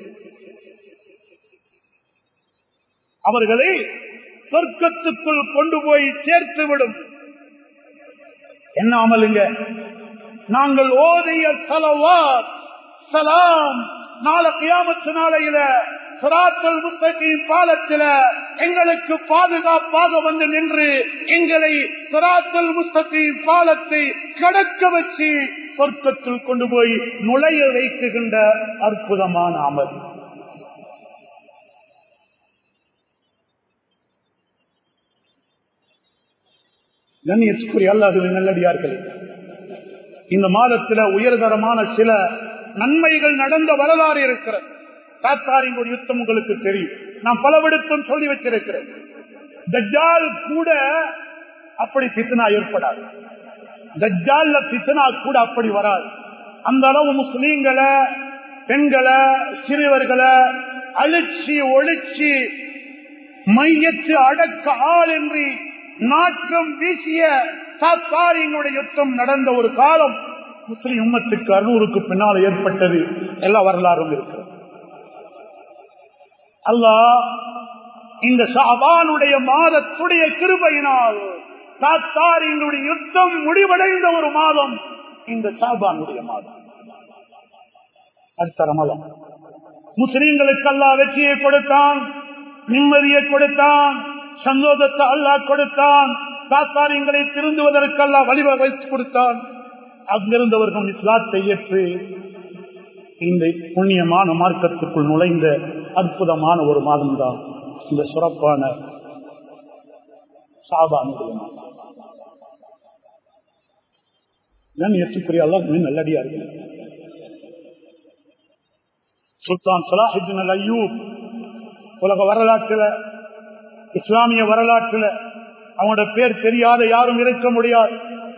அவர்களை சொர்க்கத்துக்குள் கொண்டு போய் சேர்த்துவிடும் என்ன அமலுங்க நாங்கள் ஓதிய சலவாத் சலாம் நாள கியாமத்து நாளையில சிராத்தல் முஸ்தகின் பாலத்தில எங்களுக்கு பாதுகாப்பாக வந்து நின்று எங்களை சிராத்தல் முஸ்தகின் பாலத்தை கடக்க வச்சு சொர்க்கத்தில் கொண்டு போய் நுழைய வைக்குகின்ற அற்புதமான அமல் கண்ணியத்துக்குரிய அல்லாஹுவின் நல்லடியார்கள் இந்த மாதத்துல உயர்தரமான சில நன்மைகள் நடந்த வரலாறு இருக்கிறது தாத்தாரின் ஒரு யுத்தம் உங்களுக்கு தெரியும் நான் பலவிடத்தும் சொல்லி வச்சிருக்கிறேன் தஜ்ஜால் கூட அப்படி பித்தனா ஏற்படாது தஜ்ஜால்ல பித்தனா கூட அப்படி வராது அந்த அளவு முஸ்லீம்களை பெண்களை சிறுவர்களை அழிச்சி ஒழிச்சி மையத்து அடக்க ஆள் என்று நாற்றம் வீசிய தாத்தாரியினுடைய யுத்தம் நடந்த ஒரு காலம் முஸ்லிம் உம்மத்துக்கு அறுநூறுக்கு பின்னால் ஏற்பட்டது எல்லா வரலாறும் இருக்கிறது அல்லாஹ் இந்த ஷாபானுடைய மாதத்துடைய கிருபையினால் தாத்தாரியினுடைய யுத்தம் முடிவடைந்த ஒரு மாதம் இந்த ஷாபானுடைய மாதம் அடுத்த ரமதம் முஸ்லிம்களுக்கு அல்லா வெற்றியை கொடுத்தான் நிம்மதியை கொடுத்தான் சந்தோஷத்தை அல்லாஹ் கொடுத்தான் தாத்தாரியங்களை திருந்துவதற்கு அல்லா வழிவகை கொடுத்தான் அங்கிருந்தவர்கள் இஸ்லாத்தை ஏற்று இந்த புண்ணியமான மார்க்கத்துக்குள் நுழைந்த அற்புதமான ஒரு மாதம் தான் இந்த சிறப்பான சாபானுடைய மாதம் கண்ணியத்துக்குரிய அல்லா நல்லடியார்கள் சுல்தான் சலாஹின் அல் ஐயூப் உலக வரலாற்றில் இஸ்லாமிய வரலாற்றில் அவனோட பேர் தெரியாத யாரும் இருக்க முடியாது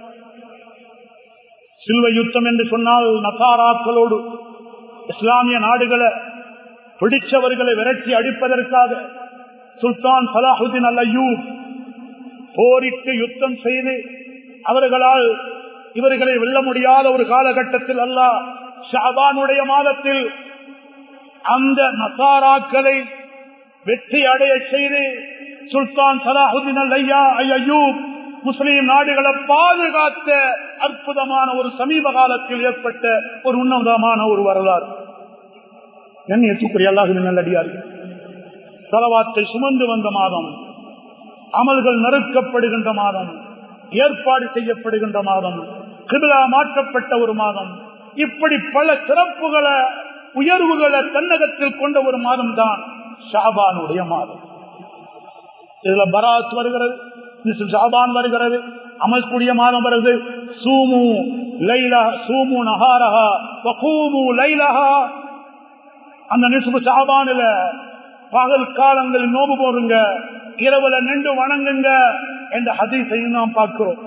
சில்வ யுத்தம் என்று சொன்னால் நசாராக்களோடு இஸ்லாமிய நாடுகளை பிடிச்சவர்களை விரட்டி அடிப்பதற்காக சுல்தான் சலாஹுதீன் அல் ஐயூப் போரிட்டு யுத்தம் செய்து அவர்களால் இவர்களை வெல்ல முடியாத ஒரு காலகட்டத்தில் அல்ல ஷாபானுடைய மாதத்தில் அந்த நசாராக்களை வெற்றி அடைய செய்து சுல்தான் சலாஹுதீன் அல் ஐயா ஐயூப் முஸ்லீம் நாடுகளை பாதுகாத்த அற்புதமான ஒரு சமீப காலத்தில் ஏற்பட்ட ஒரு உன்னதமான ஒரு வரலாறு எண்ணியத்துக்குரிய அல்லாஹுவின் நல்லடியார்கள் செலவாத்தை சுமந்து வந்த மாதம் அமல்கள் நறுக்கப்படுகின்ற மாதம் ஏற்பாடு செய்யப்படுகின்ற மாதம் கிபிலா மாற்றப்பட்ட ஒரு மாதம் இப்படி பல சிறப்புகளை உயர்வுகளை தன்னகத்தில் கொண்ட ஒரு மாதம் தான் ஷாபானுடைய மாதம் இதுல பராத் வருகிறது ஷாபான் வருகிறது அமல்குடிய மாதம் வருது சூமு லைலா சூமு நஹாரஹா வகூமு லைலஹா அந்த நிசுபு ஷாபானில பகல் காலங்களில் நோம்பு போடுங்க இரவுல நின்று வணங்குங்க என்ற ஹதீஸையும் நாம் பார்க்கிறோம்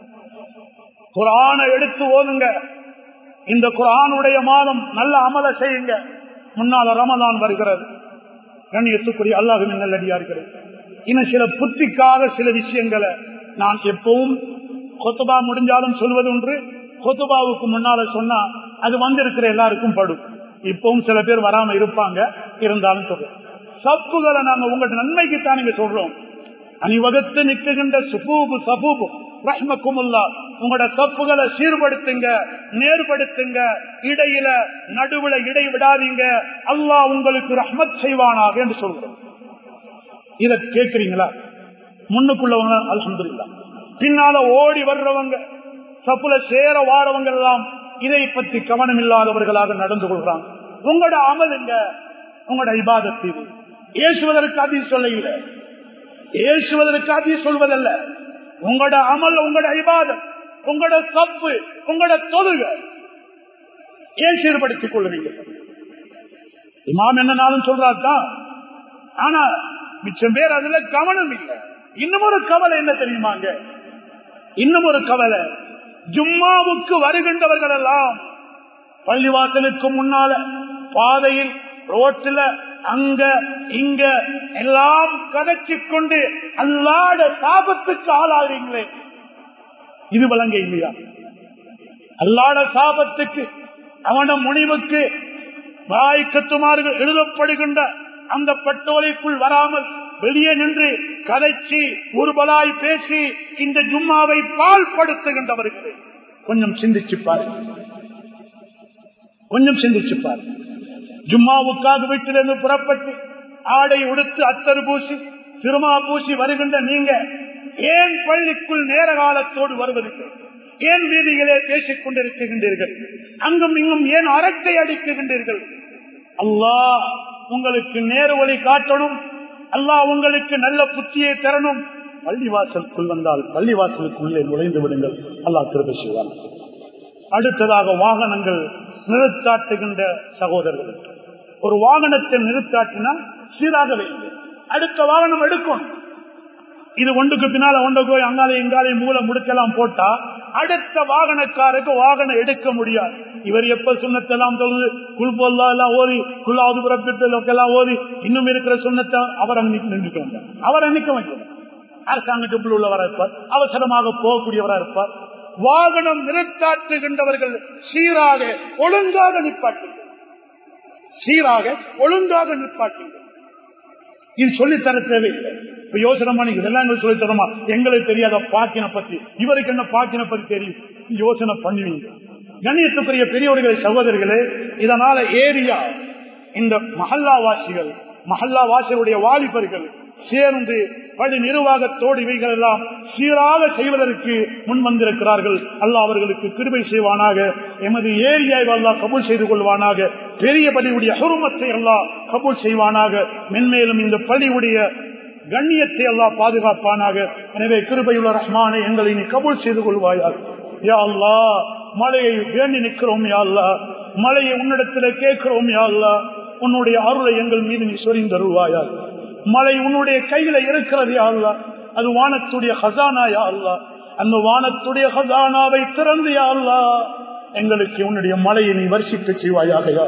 குரானை எடுத்து ஓதுங்க இந்த குரானுடைய மாதம் நல்ல அமல செய்யுங்க முன்னால ரமதான் வருகிறது கண்ணியத்துக்குரிய அல்லாஹுவின் நல்லடியார்கள் இன்னும் சில புத்திக்காக சில விஷயங்களை நான் எப்பவும் கொத்துபா முடிஞ்சாலும் சொல்வது ஒன்று கொத்துபாவுக்கு முன்னால சொன்னா அது வந்திருக்கிற எல்லாருக்கும் படும் இப்பவும் சில பேர் வராம இருப்பாங்க இருந்தாலும் சொல்றோம் சப்புகளை நாங்க உங்களோட நன்மைக்கு தான் நீங்க சொல்றோம் அணிவகுத்து நிற்கின்ற சுபூபு சபூபு ரஹ்மக்குமுல்லா உங்களோட தப்புகளை சீர்படுத்துங்க நேர்படுத்துங்க இடையில நடுவுல இடை விடாதீங்க அல்லாஹ் உங்களுக்கு ரஹ்மத் செய்வானாக என்று சொல்றோம் இத கேக்குறீங்களா முன்னுக்குள்ளவங்க அலமதுல்லா பின்னால ஓடி வர்றவங்க சப்புல சேர வாரவங்க எல்லாம் இதை பற்றி கவனம் இல்லாதவர்களாக நடந்து கொள்றாங்க உங்களோட அமலுங்க உங்களோட இபாதத்து இது ஏசுவதற்கு அதி சொல்ல ஏசுவதற்கு அதி சொல்வதல்ல உங்களோட அமல் உங்களோட இபாதத் உங்களோட சப்பு உங்களோட தொழுக ஏன் சீர்படுத்திக் கொள்ளுவீங்க இமாம் என்னனாலும் சொல்றாதான் ஆனா மிச்சம் பேர் அதுல கவனம் இல்லை இன்னும் ஒரு கவலை என்ன தெரியுமாங்க இன்னும் ஒரு கவலை ஜும்மாவுக்கு வருகின்றவர்கள் எல்லாம் பள்ளிவாசலுக்கு முன்னால பாதையில் ரோட்டில் அங்க இங்க எல்லாம் கதைச்சு கொண்டு அல்லாட சாபத்துக்கு ஆளாகிறீங்களே இது வழங்க இல்லையா அல்லாட சாபத்துக்கு அவன முனிவுக்கு வாய்க்கத்துமார்கள் எழுதப்படுகின்ற அந்த பட்டோலைக்குள் வராமல் வெளியே நின்று கதைச்சி ஒருபலாய் பேசி இந்த ஜும்மாவை பால்படுத்துகின்றவர்கள் கொஞ்சம் சிந்திச்சு பாருங்க கொஞ்சம் சிந்திச்சு பாருங்க ஜும்மாவுக்காக வீட்டிலிருந்து புறப்பட்டு ஆடை உடுத்து அத்தர் பூசி திருமா பூசி வருகின்ற நீங்க ஏன் பள்ளிக்குள் நேர காலத்தோடு வருவதில்லை ஏன் வீதிகளே பேசிக் கொண்டிருக்கின்றீர்கள் அங்கும் இங்கும் ஏன் அரட்டை அடிக்குகின்றீர்கள் அல்லாஹ் உங்களுக்கு நேர வழி காட்டணும் அல்லாஹ் உங்களுக்கு நல்ல புத்தியை தரணும் பள்ளிவாசலுக்குள் வந்தால் பள்ளிவாசலுக்குள்ளே நுழைந்து விடுங்கள் அல்லாஹ் திருப்பி செய்வார் அடுத்ததாக வாகனங்கள் நிறுத்தாட்டுகின்ற சகோதரர்கள் ஒரு வாகனத்தை நிறுத்தாட்டினா சீராக வைங்க அடுத்த வாகனம் எடுக்கும் இது ஒன்றுக்கு பின்னால ஒன்று போய் அங்காலே இங்காலே மூல முடுக்கெல்லாம் போட்டா அடுத்த வாகனக்காருக்கு வாகனம் எடுக்க முடியாது இவர் எப்ப சுண்ணத்தெல்லாம் தொழுது குல்பொல்லா எல்லாம் ஓதி குல்லாவது பிறப்பித்தெல்லாம் ஓதி இன்னும் இருக்கிற சுண்ணத்தை அவர் நின்று அவர் நிற்க வைக்கணும் அரசாங்கத்துக்குள் உள்ளவராக இருப்பார் அவசரமாக போகக்கூடியவராக இருப்பார் வாகனம் நிறுத்தாட்டுகின்றவர்கள் சீராக ஒழுங்காக நிற்பாட்டுங்கள் சீராக ஒழுங்காக நிற்பாட்டுங்கள் இது சொல்லித்தர தேவையில்லை இப்ப யோசனை பண்ணி இதெல்லாம் எங்களுக்கு சொல்லி தரமா எங்களுக்கு தெரியாத பாக்கின பத்தி இவருக்கு என்ன பாக்கின பத்தி தெரியும் யோசனை பண்ணுவீங்க கண்ணியத்துக்குரிய பெரியவர்களே சகோதரர்களே இதனால ஏரியா இந்த மஹல்லாவாசிகள் மஹல்லாவாசிகளுடைய வாலிபர்கள் சேர்ந்து படி நிர்வாகத்தோடு இவைகள் எல்லாம் சீராக செய்வதற்கு முன் வந்திருக்கிறார்கள் அல்லாஹ் அவர்களுக்கு கிருபை செய்வானாக எமது ஏரியாவை அல்லாஹ் கபூல் செய்து கொள்வானாக பெரிய பள்ளியுடைய அருமத்தை எல்லாம் கபூல் செய்வானாக மென்மேலும் இந்த பள்ளியுடைய கண்ணியத்தை எல்லாம் பாதுகாப்பானாக எனவே கிருபையுள்ள ரஹ்மானை எங்களை நீ கபூல் செய்து கொள்வாயாக யா அல்லா மழையை வேண்டி நிற்கிறோம் யா அல்லா மழையை உன்னிடத்தில் கேட்கிறோம் யா அல்லா உன்னுடைய அருளை எங்கள் மீது நீ சொரிந்தருவாயாக மழை உன்னுடைய கையில இருக்கிறது யா அல்லா அது வானத்துடைய ஹசானா யா அல்லா அந்த வானத்துடைய ஹசானாவை திறந்து யா அல்லா எங்களுக்கு உன்னுடைய மழையை நீ வர்ஷிக்க செய்வாயாக யா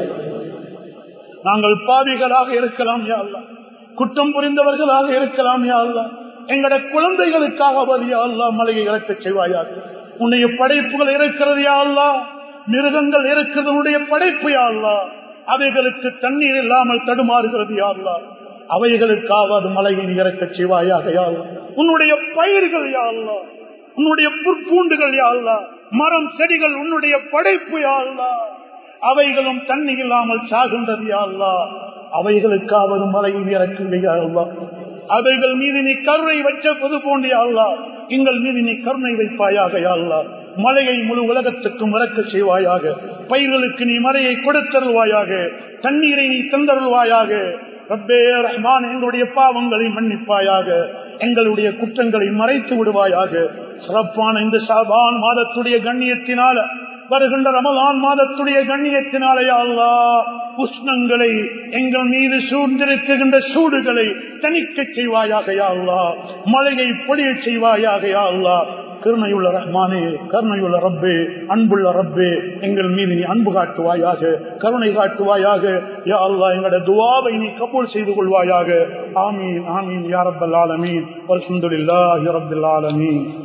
நாங்கள் பாவிகளாக இருக்கலாம் யா அல்லா குற்றம் புரிந்தவர்களாக இருக்கலாம் யா அல்லா எங்கட குழந்தைகளுக்காக யா அல்லா மலையை இறக்க செய்வாயாக உன்னுடைய படைப்புகள் இருக்கிறது யா அல்லா மிருகங்கள் இருக்கிறது உன்னுடைய படைப்பு யா அல்லா அவைகளுக்கு தண்ணீர் இல்லாமல் தடுமாறுகிறது யா அல்லா அவைகளுக்காவது மலையை இறக்க செய்வாயாக யா அல்லா உன்னுடைய பயிர்கள் யா அல்லா உன்னுடைய புற்பூண்டுகள் யா அல்லா மரம் செடிகள் உன்னுடைய படைப்பு யா அல்லா அவைகளும் தண்ணி இல்லாமல் சாகின்றது யா அல்லா அவைகளுக்காவது மலையில் இறக்குகையா அல்லா அவைகள் மீது நீ கருணை வச்ச பொது போண்டியா அல்லா எங்கள் மீது நீ கருணை வைப்பாயாக யா அல்லா மலையை முழு உலகத்துக்கும் இறக்க செய்வாயாக பயிர்களுக்கு நீ மழையை கொடுத்தருள்வாயாக தண்ணீரை நீ தந்தருள்வாயாக ரப்பே ரஹ்மான் எங்களுடைய பாவங்களை மன்னிப்பாயாக எங்களுடைய குற்றங்களை மறைத்து விடுவாயாக சிறப்பான இந்த சாபான் மாதத்துடைய கண்ணியத்தினால வருகின்ற ரமலான் மாதத்துடைய கண்ணியத்தினாலேயா அல்லா உஷ்ணங்களை எங்கள் மீது சூழ்ந்திருக்குகின்ற சூடுகளை தணிக்க செய்வாயாக யா அல்லா மழையை பொழிய செய்வாயாக யா அல்லா கருணையுள்ள ரஹ்மானே கருணையுள்ள ரப்பே அன்புள்ள ரப்பே எங்கள் மீது நீ அன்பு காட்டுவாயாக கருணை காட்டுவாயாக யா அல்லா எங்களோட துவாவை நீ கபூல் செய்து கொள்வாயாக ஆமீன் ஆமீன் யா ரப்பல் ஆலமீன் வல்ஹம்துலில்லாஹி ரப்பில் ஆலமீன்